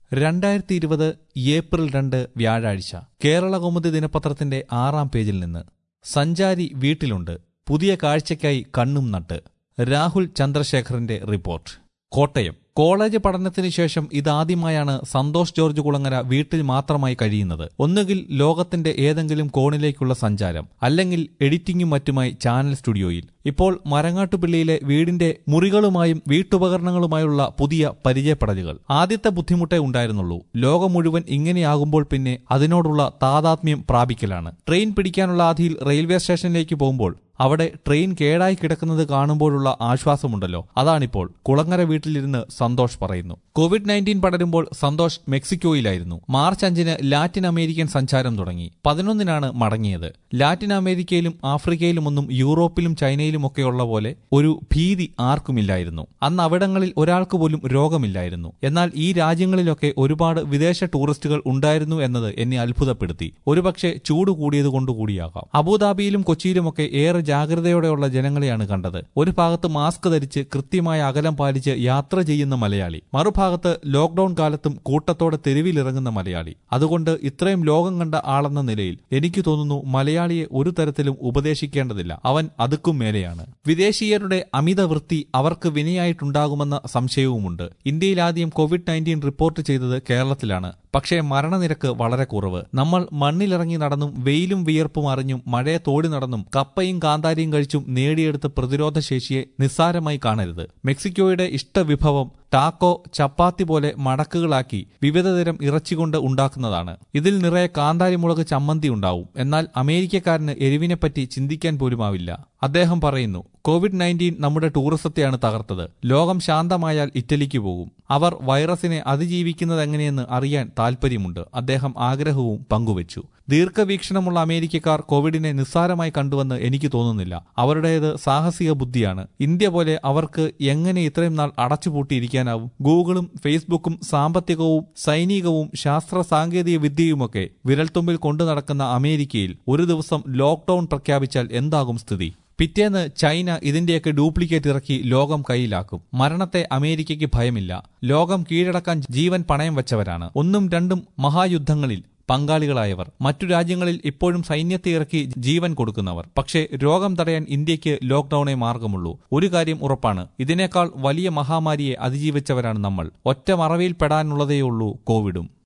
രണ്ടായിരത്തി ഇരുപത് ഏപ്രിൽ രണ്ട് വ്യാഴാഴ്ച കേരള കൗമുദി ദിനപത്രത്തിന്റെ ആറാം പേജിൽ നിന്ന് സഞ്ചാരി വീട്ടിലുണ്ട് പുതിയ കാഴ്ചയ്ക്കായി കണ്ണും നട്ട് രാഹുൽ ചന്ദ്രശേഖറിന്റെ റിപ്പോർട്ട് കോട്ടയം കോളേജ് പഠനത്തിന് ശേഷം ഇതാദ്യമായാണ് സന്തോഷ് ജോർജ് കുളങ്ങര വീട്ടിൽ മാത്രമായി കഴിയുന്നത് ഒന്നുകിൽ ലോകത്തിന്റെ ഏതെങ്കിലും കോണിലേക്കുള്ള സഞ്ചാരം അല്ലെങ്കിൽ എഡിറ്റിംഗും മറ്റുമായി ചാനൽ സ്റ്റുഡിയോയിൽ ഇപ്പോൾ മരങ്ങാട്ടുപിള്ളിയിലെ വീടിന്റെ മുറികളുമായും വീട്ടുപകരണങ്ങളുമായുള്ള പുതിയ പരിചയപ്പെടലുകൾ ആദ്യത്തെ ബുദ്ധിമുട്ടേ ഉണ്ടായിരുന്നുള്ളൂ ലോകം മുഴുവൻ ഇങ്ങനെയാകുമ്പോൾ പിന്നെ അതിനോടുള്ള താതാത്മ്യം പ്രാപിക്കലാണ് ട്രെയിൻ പിടിക്കാനുള്ള ആധിയിൽ റെയിൽവേ സ്റ്റേഷനിലേക്ക് പോകുമ്പോൾ അവിടെ ട്രെയിൻ കേടായി കിടക്കുന്നത് കാണുമ്പോഴുള്ള ആശ്വാസമുണ്ടല്ലോ അതാണിപ്പോൾ കുളങ്ങര വീട്ടിലിരുന്ന് സന്തോഷ് പറയുന്നു കോവിഡ് നയൻറ്റീൻ പടരുമ്പോൾ സന്തോഷ് മെക്സിക്കോയിലായിരുന്നു മാർച്ച് അഞ്ചിന് ലാറ്റിൻ അമേരിക്കൻ സഞ്ചാരം തുടങ്ങി പതിനൊന്നിനാണ് മടങ്ങിയത് ലാറ്റിൻ അമേരിക്കയിലും ആഫ്രിക്കയിലുമൊന്നും യൂറോപ്പിലും ചൈനയിലും ഒക്കെയുള്ള പോലെ ഒരു ഭീതി ആർക്കുമില്ലായിരുന്നു അന്ന് അവിടങ്ങളിൽ ഒരാൾക്ക് പോലും രോഗമില്ലായിരുന്നു എന്നാൽ ഈ രാജ്യങ്ങളിലൊക്കെ ഒരുപാട് വിദേശ ടൂറിസ്റ്റുകൾ ഉണ്ടായിരുന്നു എന്നത് എന്നെ അത്ഭുതപ്പെടുത്തി ഒരുപക്ഷെ ചൂട് കൂടിയത് കൊണ്ടുകൂടിയാകാം അബുദാബിയിലും കൊച്ചിയിലുമൊക്കെ ഏറെ ജാഗ്രതയോടെയുള്ള ജനങ്ങളെയാണ് കണ്ടത് ഒരു ഭാഗത്ത് മാസ്ക് ധരിച്ച് കൃത്യമായ അകലം പാലിച്ച് യാത്ര ചെയ്യുന്ന മലയാളി മറുഭാഗത്ത് ലോക്ഡൌൺ കാലത്തും കൂട്ടത്തോടെ തെരുവിലിറങ്ങുന്ന മലയാളി അതുകൊണ്ട് ഇത്രയും ലോകം കണ്ട ആളെന്ന നിലയിൽ എനിക്ക് തോന്നുന്നു മലയാളിയെ ഒരു തരത്തിലും ഉപദേശിക്കേണ്ടതില്ല അവൻ അതുക്കും മേലെയാണ് വിദേശീയരുടെ അമിത വൃത്തി അവർക്ക് വിനയായിട്ടുണ്ടാകുമെന്ന സംശയവുമുണ്ട് ഇന്ത്യയിൽ ആദ്യം കോവിഡ് നയൻറ്റീൻ റിപ്പോർട്ട് ചെയ്തത് കേരളത്തിലാണ് പക്ഷേ മരണനിരക്ക് വളരെ കുറവ് നമ്മൾ മണ്ണിലിറങ്ങി നടന്നും വെയിലും വിയർപ്പും അറിഞ്ഞും മഴയെ തോടി നടന്നും കപ്പയും കാന്താരിയും കഴിച്ചും നേടിയെടുത്ത പ്രതിരോധ ശേഷിയെ നിസ്സാരമായി കാണരുത് മെക്സിക്കോയുടെ ഇഷ്ടവിഭവം ടാക്കോ ചപ്പാത്തി പോലെ മടക്കുകളാക്കി വിവിധതരം ഇറച്ചികൊണ്ട് ഉണ്ടാക്കുന്നതാണ് ഇതിൽ നിറയെ കാന്താരി മുളക് ചമ്മന്തി ഉണ്ടാവും എന്നാൽ അമേരിക്കക്കാരന് എരിവിനെപ്പറ്റി ചിന്തിക്കാൻ പോലുമാവില്ല അദ്ദേഹം പറയുന്നു കോവിഡ് നയൻറ്റീൻ നമ്മുടെ ടൂറിസത്തെയാണ് തകർത്തത് ലോകം ശാന്തമായാൽ ഇറ്റലിക്ക് പോകും അവർ വൈറസിനെ അതിജീവിക്കുന്നതെങ്ങനെയെന്ന് അറിയാൻ താൽപ്പര്യമുണ്ട് അദ്ദേഹം ആഗ്രഹവും പങ്കുവച്ചു ദീർഘവീക്ഷണമുള്ള അമേരിക്കക്കാർ കോവിഡിനെ നിസ്സാരമായി കണ്ടുവെന്ന് എനിക്ക് തോന്നുന്നില്ല അവരുടേത് സാഹസിക ബുദ്ധിയാണ് ഇന്ത്യ പോലെ അവർക്ക് എങ്ങനെ ഇത്രയും നാൾ അടച്ചുപൂട്ടിയിരിക്കാനാവും ഗൂഗിളും ഫേസ്ബുക്കും സാമ്പത്തികവും സൈനികവും ശാസ്ത്ര സാങ്കേതിക വിദ്യയുമൊക്കെ വിരൽത്തുമ്പിൽ കൊണ്ടു നടക്കുന്ന അമേരിക്കയിൽ ഒരു ദിവസം ലോക്ഡൌൺ പ്രഖ്യാപിച്ചാൽ എന്താകും സ്ഥിതി പിറ്റേന്ന് ചൈന ഇതിന്റെയൊക്കെ ഡ്യൂപ്ലിക്കേറ്റ് ഇറക്കി ലോകം കയ്യിലാക്കും മരണത്തെ അമേരിക്കയ്ക്ക് ഭയമില്ല ലോകം കീഴടക്കാൻ ജീവൻ പണയം വെച്ചവരാണ് ഒന്നും രണ്ടും മഹായുദ്ധങ്ങളിൽ പങ്കാളികളായവർ മറ്റു രാജ്യങ്ങളിൽ ഇപ്പോഴും സൈന്യത്തെ ഇറക്കി ജീവൻ കൊടുക്കുന്നവർ പക്ഷേ രോഗം തടയാൻ ഇന്ത്യക്ക് ലോക്ഡൌണേ മാർഗമുള്ളൂ ഒരു കാര്യം ഉറപ്പാണ് ഇതിനേക്കാൾ വലിയ മഹാമാരിയെ അതിജീവിച്ചവരാണ് നമ്മൾ ഒറ്റ മറവിയിൽ പെടാനുള്ളതേയുള്ളൂ കോവിഡും